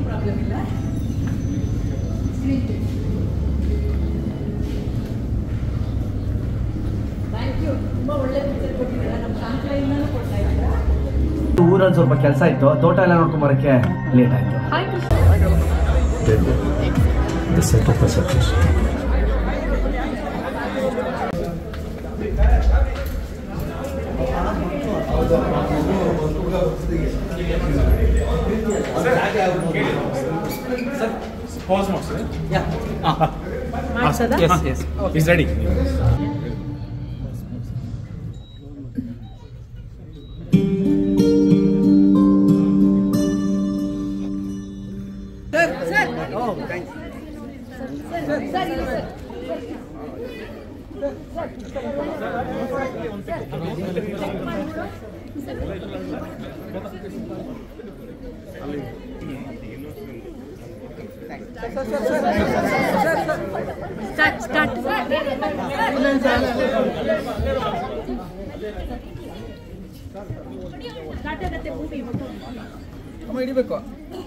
Problem ಇಲ್ಲ thank you ತುಂಬ ಒಳ್ಳೆ ಪಿಕ್ಚರ್ ಕೊಟ್ಟಿದ್ದೀರಾ ನಮ್ಮ ಶಾಂತಲೆಯಿಂದನೂ ಕೊಡ್ತಾ ಇದ್ದೀರಾ ಊರಲ್ಲಿ ಸ್ವಲ್ಪ ಕೆಲಸ ಇತ್ತು ತೋಟ ಎಲ್ಲ ನೋಡ್ಕೊಂಡ್ ಬರಕ್ಕೆ ಲೇಟ್ ಆಯ್ತು hi Krishna The set of the success. Pass ಮಾಡ್ಸೋದು ಮಾಡ್ಸೋದಾ is ready start start start ಆಗುತ್ತೆ ಮೂವಿ ಅಮ್ಮ ಹಿಡಿಬೇಕು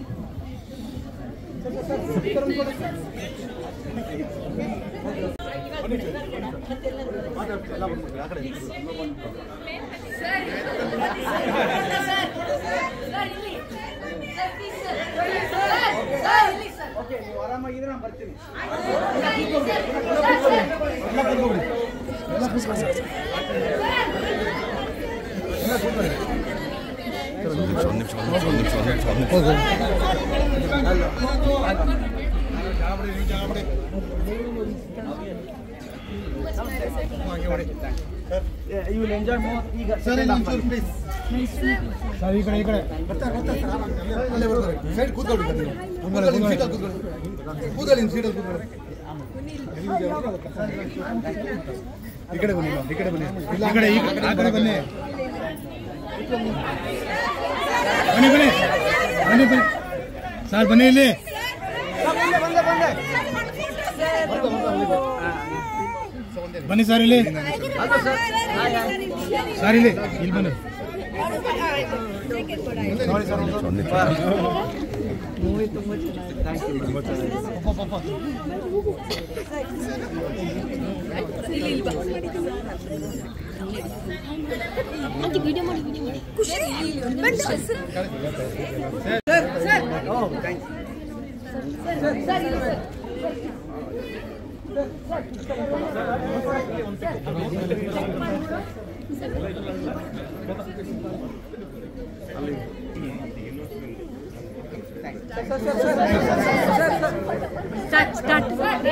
ನೀವು ಆರಾಮಾಗಿದ್ರೆ ನಾನು ಬರ್ತೀನಿ ಯು ವಿಲ್ ಎಂಜಾಯ್ ಮೋರ್ ಈಗ ಸರ್ ಇನ್ನೊಂಚೂರು ಪ್ಲೀಸ್ ಸರ್ ಈ ಕಡೆ ಈ ಕಡೆ ಬರ್ತಾರೆ ಬರ್ತಾರೆ ಸರ್ ಆಮೇಲೆ ಅಲ್ಲೇ ಬರ್ತಾರೆ ಸೈಡ್ ಕೂತ್ಕೊಳ್ಳಿ ಸರ್ ನೀವು ಕೂತ್ಕೊಳ್ಳಿ ಸೀಟಲ್ಲಿ ಕೂತ್ಕೊಳ್ಳಿ ಕೂತ್ಕೊಳ್ಳಿ ಸೀಟಲ್ಲಿ ಕೂತ್ಕೊಳ್ಳಿ ಈ ಕಡೆ ಬನ್ನಿ ಈ ಕಡೆ ಬನ್ನಿ ಇಲ್ಲ ಈ ಕಡೆ ಈ ಕಡೆ ಆ ಕಡೆ ಬನ್ನಿ ಬನ್ನಿ ಬನ್ನಿ ಬನ್ನಿ ಬನ್ನಿ ಸರ್ ಬನ್ನಿ ಇಲ್ಲಿ ಬನ್ನಿ ಸರ್ ಇಲ್ಲಿ ಸರ್ ಇಲ್ಲಿ ಇಲ್ಲಿ ಬನ್ನಿ ನೋಡಿ ಸರ್ ಸ್ಟಾರ್ಟ್ ಸ್ಟಾರ್ಟ್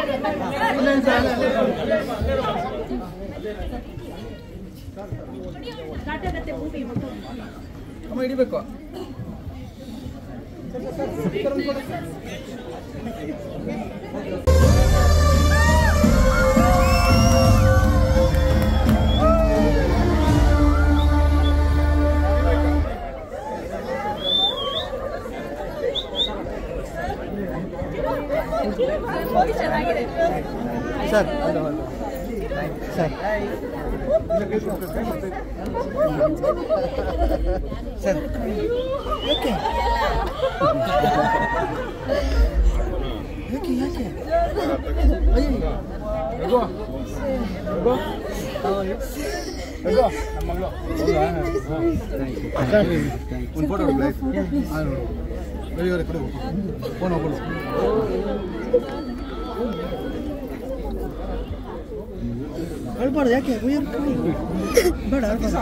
ಸ್ಟಾರ್ಟ್ ಆಗುತ್ತೆ ಮೂವಿ ಅಮ್ಮ ಹಿಡಿಬೇಕು ಸರ್ ಸರ್ ಸರ್ ಯಾಕೆ ಯಾಕೆ ಯಾಕೆ ಅಯ್ಯೋ ರಘು ರಘು ರಘು ನಮ್ಮ ಮಗಳು ಒಂದು ಫೋಟೋ ರವಿ ಕೊಡು ಫೋನ್ ಕೊಡು ಅಳ್ಬಾರ್ದು ಯಾಕೆ ಉಯ್ಯರ್ ಬೇಡ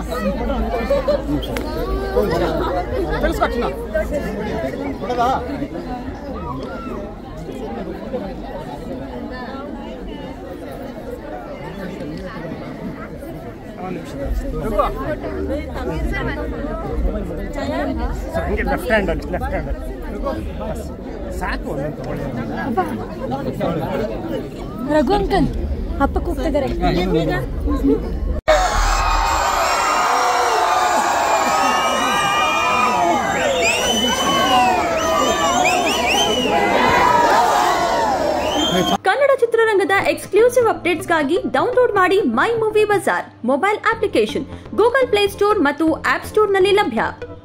ತಿಳಿಸ್ಕೊಟ್ಟಿನ ಕೊಡದಾ ಹಂಗೆ ಲೆಫ್ಟ್ ಹ್ಯಾಂಡಲ್ಲಿ ಲೆಫ್ಟ್ ಹ್ಯಾಂಡಲ್ಲಿ ಸಾಕು ಒಂದೊಂದು ತಗೊಳ್ಳಿ ರಘು ಅಂಕಲ್ ಅಪ್ಪ ಕೂಗ್ತಿದ್ದಾರೆ ಕನ್ನಡ ಚಿತ್ರರಂಗದ ಎಕ್ಸ್ಕ್ಲೂಸಿವ್ ಅಪ್ಡೇಟ್ಸ್ಗಾಗಿ ಡೌನ್ಲೋಡ್ ಮಾಡಿ my movie bazaar mobile application Google Play Store ಮತ್ತು ಆಪ್ ಸ್ಟೋರ್ನಲ್ಲಿ ಲಭ್ಯ